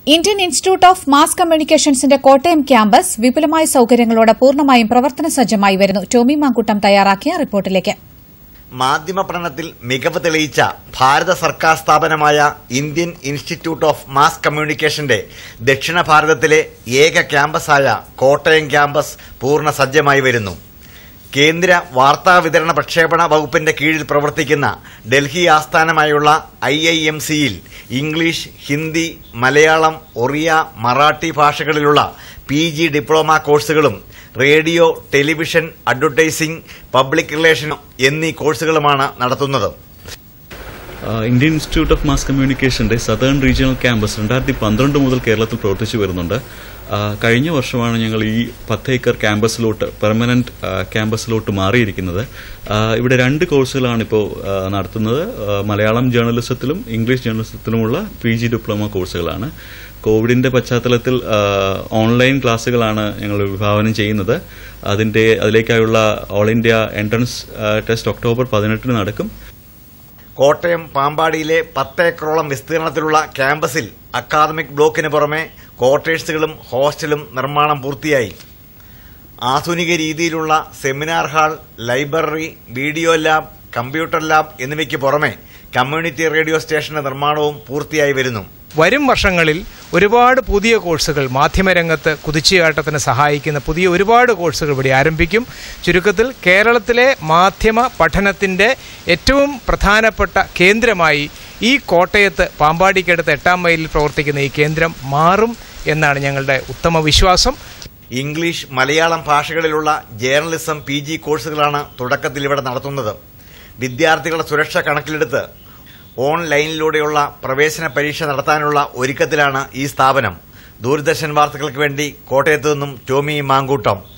Indian Institute of Mass കമ്മ്യൂണിക്കേഷൻസിന്റെ Kottayam campus വിപുലമായ സൌകര്യങ്ങളോടെ പൂർണ്ണമായും പ്രവർത്തന സജ്ജമായി വരുന്നു ടോമി മാങ്കുട്ടം തയ്യാറാക്കിയ റിപ്പോർട്ടിലേക്ക് മാധ്യമ പഠനത്തിൽ മികവ് തെളിയിച്ച ഭാരത സർക്കാർ സ്ഥാപനമായ ഇന്ത്യൻ ഇൻസ്റ്റിറ്റ്യൂട്ട് ഓഫ് മാസ് കമ്മ്യൂണിക്കേഷന്റെ ദക്ഷിണ ഭാരതത്തിലെ ഏക ക്യാമ്പസായ കോട്ടയം ക്യാമ്പസ് പൂർണ്ണ സജ്ജമായി വരുന്നു കേന്ദ്ര വാർത്താ വിതരണ പ്രക്ഷേപണ വകുപ്പിന്റെ കീഴിൽ പ്രവർത്തിക്കുന്ന ഡൽഹി ആസ്ഥാനമായുള്ള ഐ ഐ എം സിയിൽ ഇംഗ്ലീഷ് ഹിന്ദി മലയാളം ഒറിയ മറാഠി ഭാഷകളിലുള്ള പി ജി ഡിപ്ലോമ കോഴ്സുകളും radio television advertising public relation എന്നീ കോഴ്സുകളുമാണ് നടത്തുന്നത് ആഹ് ഇന്ത്യൻ ഇൻസ്റ്റിറ്റ്യൂട്ട് ഓഫ് മാസ് കമ്മ്യൂണിക്കേഷന്റെ സദേൺ റീജിയണൽ ക്യാമ്പസ് രണ്ടായിരത്തി പന്ത്രണ്ട് മുതൽ കേരളത്തിൽ പ്രവർത്തിച്ചു വരുന്നുണ്ട് ആഹ് കഴിഞ്ഞ വർഷമാണ് ഞങ്ങൾ ഈ പത്ത് ഏക്കർ ക്യാമ്പസിലോട്ട് പെർമനന്റ് ആഹ് ക്യാമ്പസിലോട്ട് മാറിയിരിക്കുന്നത് ആഹ് ഇവിടെ രണ്ട് കോഴ്സുകളാണ് ഇപ്പോൾ ആഹ് നടത്തുന്നത് ആഹ് മലയാളം ജേർണലിസത്തിലും ഇംഗ്ലീഷ് ജേർണലിസത്തിലുമുള്ള പി ജി ഡിപ്ലോമ കോഴ്സുകളാണ് കോവിഡിന്റെ പശ്ചാത്തലത്തിൽ ആഹ് ഓൺലൈൻ ക്ലാസ്സുകളാണ് ഞങ്ങൾ വിഭാവനം ചെയ്യുന്നത് അതിന്റെ അതിലേക്കായുള്ള ഓൾ ഇന്ത്യ എൻട്രൻസ് ആഹ് ടെസ്റ്റ് ഒക്ടോബർ പതിനെട്ടിന് നടക്കും കോട്ടയം പാമ്പാടിയിലെ പത്ത് ഏക്കറോളം വിസ്തീർണത്തിലുള്ള ക്യാമ്പസിൽ അക്കാദമിക് ബ്ലോക്കിന് പുറമെ ക്വാർട്ടേഴ്സുകളും ഹോസ്റ്റലും നിർമ്മാണം പൂർത്തിയായി ആധുനിക രീതിയിലുള്ള seminar hall library video lab computer lab എന്നിവയ്ക്ക് പുറമെ കമ്മ്യൂണിറ്റി റേഡിയോ സ്റ്റേഷന്റെ നിർമ്മാണവും പൂർത്തിയായി വരുന്നു വരും വർഷങ്ങളിൽ ഒരുപാട് പുതിയ കോഴ്സുകൾ മാധ്യമരംഗത്ത് കുതിച്ചുചാട്ടത്തിന് സഹായിക്കുന്ന പുതിയ ഒരുപാട് കോഴ്സുകൾ ഇവിടെ ആരംഭിക്കും ചുരുക്കത്തിൽ കേരളത്തിലെ മാധ്യമ പഠനത്തിൻ്റെ ഏറ്റവും പ്രധാനപ്പെട്ട കേന്ദ്രമായി ഈ കോട്ടയത്ത് പാമ്പാടിക്കടുത്ത് എട്ടാം മൈലിൽ പ്രവർത്തിക്കുന്ന ഈ കേന്ദ്രം മാറും എന്നാണ് ഞങ്ങളുടെ ഉത്തമ വിശ്വാസം ഇംഗ്ലീഷ് മലയാളം ഭാഷകളിലുള്ള ജേർണലിസം പി ജി കോഴ്സുകളാണ് തുടക്കത്തിൽ ഇവിടെ നടത്തുന്നത് വിദ്യാർത്ഥികളുടെ സുരക്ഷ കണക്കിലെടുത്ത് ഓൺലൈനിലൂടെയുള്ള പ്രവേശന പരീക്ഷ നടത്താനുള്ള ഒരുക്കത്തിലാണ് ഈ സ്ഥാപനം ദൂരദർശൻ വാർത്തകൾക്ക് വേണ്ടി കോട്ടയത്തു നിന്നും ടോമി മാങ്കൂട്ടം